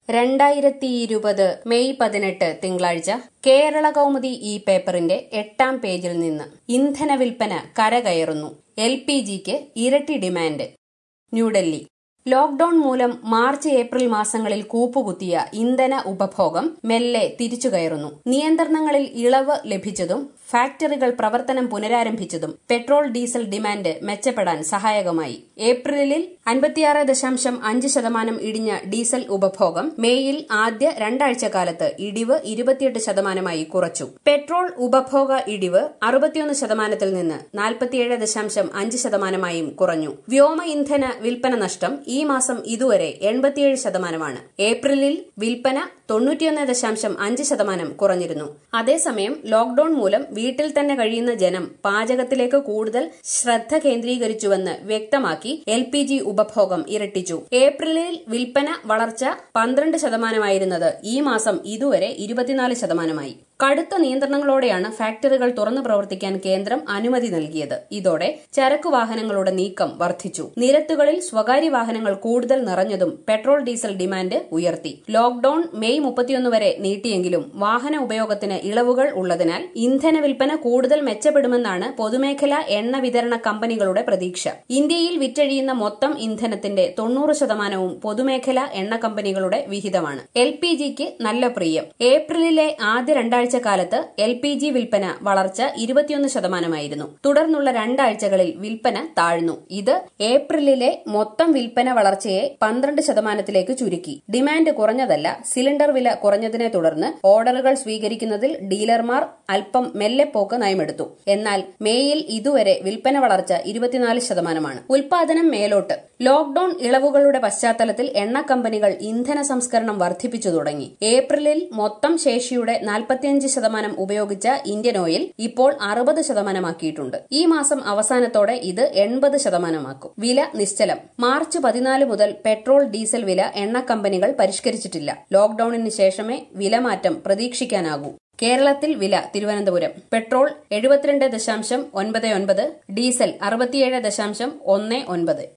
രണ്ടായിരത്തി ഇരുപത് മെയ് പതിനെട്ട് തിങ്കളാഴ്ച കേരള കൗമുദി ഈ പേപ്പറിന്റെ എട്ടാം പേജിൽ നിന്ന് ഇന്ധന വിൽപ്പന കരകയറുന്നു എൽ പി ജിക്ക് ഇരട്ടി ഡിമാൻഡ് ന്യൂഡൽഹി ലോക്ഡൌൺ മൂലം മാർച്ച് ഏപ്രിൽ മാസങ്ങളിൽ കൂപ്പുകുത്തിയ ഇന്ധന ഉപഭോഗം മെല്ലെ തിരിച്ചുകയറുന്നു നിയന്ത്രണങ്ങളിൽ ഇളവ് ലഭിച്ചതും ഫാക്ടറികൾ പ്രവർത്തനം പുനരാരംഭിച്ചതും പെട്രോൾ ഡീസൽ ഡിമാൻഡ് മെച്ചപ്പെടാൻ സഹായകമായി ഏപ്രിലിൽ അൻപത്തിയാറ് ദശാംശം അഞ്ച് ശതമാനം ഇടിഞ്ഞ ഡീസൽ ഉപഭോഗം മേയിൽ ആദ്യ രണ്ടാഴ്ചക്കാലത്ത് ഇടിവ് ഇരുപത്തിയെട്ട് ശതമാനമായി കുറച്ചു പെട്രോൾ ഉപഭോഗ ഇടിവ് അറുപത്തിയൊന്ന് ശതമാനത്തിൽ നിന്ന് നാൽപ്പത്തിയേഴ് ദശാംശം അഞ്ച് ശതമാനമായും കുറഞ്ഞു വ്യോമ ഇന്ധന വിൽപ്പന നഷ്ടം ഈ മാസം ഇതുവരെ എൺപത്തിയേഴ് ശതമാനമാണ് ഏപ്രിലിൽ വിൽപ്പന തൊണ്ണൂറ്റിയൊന്ന് ദശാംശം അഞ്ച് ശതമാനം കുറഞ്ഞിരുന്നു അതേസമയം ലോക്ഡൌൺ മൂലം വീട്ടിൽ തന്നെ കഴിയുന്ന ജനം പാചകത്തിലേക്ക് കൂടുതൽ ശ്രദ്ധ കേന്ദ്രീകരിച്ചുവെന്ന് വ്യക്തമാക്കി എൽ പി ജി ഉപഭോഗം ഇരട്ടിച്ചു ഏപ്രിലിൽ വിൽപ്പന വളർച്ച പന്ത്രണ്ട് ശതമാനമായിരുന്നത് ഈ മാസം ഇതുവരെ ഇരുപത്തിനാല് ശതമാനമായി കടുത്ത നിയന്ത്രണങ്ങളോടെയാണ് ഫാക്ടറികൾ തുറന്നു പ്രവർത്തിക്കാൻ കേന്ദ്രം അനുമതി നൽകിയത് ഇതോടെ ചരക്കു വാഹനങ്ങളുടെ നീക്കം വർദ്ധിച്ചു നിരത്തുകളിൽ സ്വകാര്യ വാഹനങ്ങൾ കൂടുതൽ നിറഞ്ഞതും പെട്രോൾ ഡീസൽ ഡിമാൻഡ് ഉയർത്തി ലോക്ഡൌൺ മെയ് മുപ്പത്തിയൊന്ന് വരെ നീട്ടിയെങ്കിലും വാഹന ഉപയോഗത്തിന് ഇളവുകൾ ഉള്ളതിനാൽ ഇന്ധന വിൽപ്പന കൂടുതൽ മെച്ചപ്പെടുമെന്നാണ് പൊതുമേഖലാ എണ്ണ വിതരണ കമ്പനികളുടെ പ്രതീക്ഷ ഇന്ത്യയിൽ വിറ്റഴിയുന്ന മൊത്തം ഇന്ധനത്തിന്റെ തൊണ്ണൂറ് ശതമാനവും പൊതുമേഖലാ എണ്ണ കമ്പനികളുടെ വിഹിതമാണ് എൽ പി ജിക്ക് നല്ല പ്രിയം ഏപ്രിലിലെ ആദ്യ രണ്ടാഴ്ച കാലത്ത് എൽ പി ജി വിൽപ്പന വളർച്ച ഇരുപത്തിയൊന്ന് ശതമാനമായിരുന്നു തുടർന്നുള്ള രണ്ടാഴ്ചകളിൽ വിൽപ്പന താഴ്ന്നു ഇത് ഏപ്രിലിലെ മൊത്തം വിൽപ്പന വളർച്ചയെ പന്ത്രണ്ട് ശതമാനത്തിലേക്ക് ചുരുക്കി ഡിമാൻഡ് കുറഞ്ഞതല്ല സിലിണ്ടർ വില കുറഞ്ഞതിനെ തുടർന്ന് ഓർഡറുകൾ സ്വീകരിക്കുന്നതിൽ ഡീലർമാർ അല്പം മെല്ലെപ്പോക്ക് നയമെടുത്തു എന്നാൽ മേയിൽ ഇതുവരെ വിൽപ്പന വളർച്ച ഇരുപത്തിനാല് ശതമാനമാണ് ഉൽപാദനം മേലോട്ട് ലോക്ഡൌൺ ഇളവുകളുടെ പശ്ചാത്തലത്തിൽ എണ്ണ കമ്പനികൾ ഇന്ധന സംസ്കരണം വർദ്ധിപ്പിച്ചു തുടങ്ങി ഏപ്രിലിൽ മൊത്തം ശേഷിയുടെ നാൽപ്പത്തിയഞ്ച് ശതമാനം ഉപയോഗിച്ച ഇന്ത്യൻ ഓയിൽ ഇപ്പോൾ അറുപത് ശതമാനമാക്കിയിട്ടുണ്ട് ഈ മാസം അവസാനത്തോടെ ഇത് എൺപത് ശതമാനമാക്കും വില നിശ്ചലം മാർച്ച് പതിനാല് മുതൽ പെട്രോൾ ഡീസൽ വില എണ്ണ കമ്പനികൾ പരിഷ്കരിച്ചിട്ടില്ല ലോക്ഡൌണിന് ശേഷമേ വിലമാറ്റം പ്രതീക്ഷിക്കാനാകൂ കേരളത്തിൽ വില തിരുവനന്തപുരം പെട്രോൾ എഴുപത്തിരണ്ട് ദശാംശം ഒൻപത് ഒൻപത് ഡീസൽ അറുപത്തിയേഴ് ദശാംശം ഒന്ന് ഒൻപത്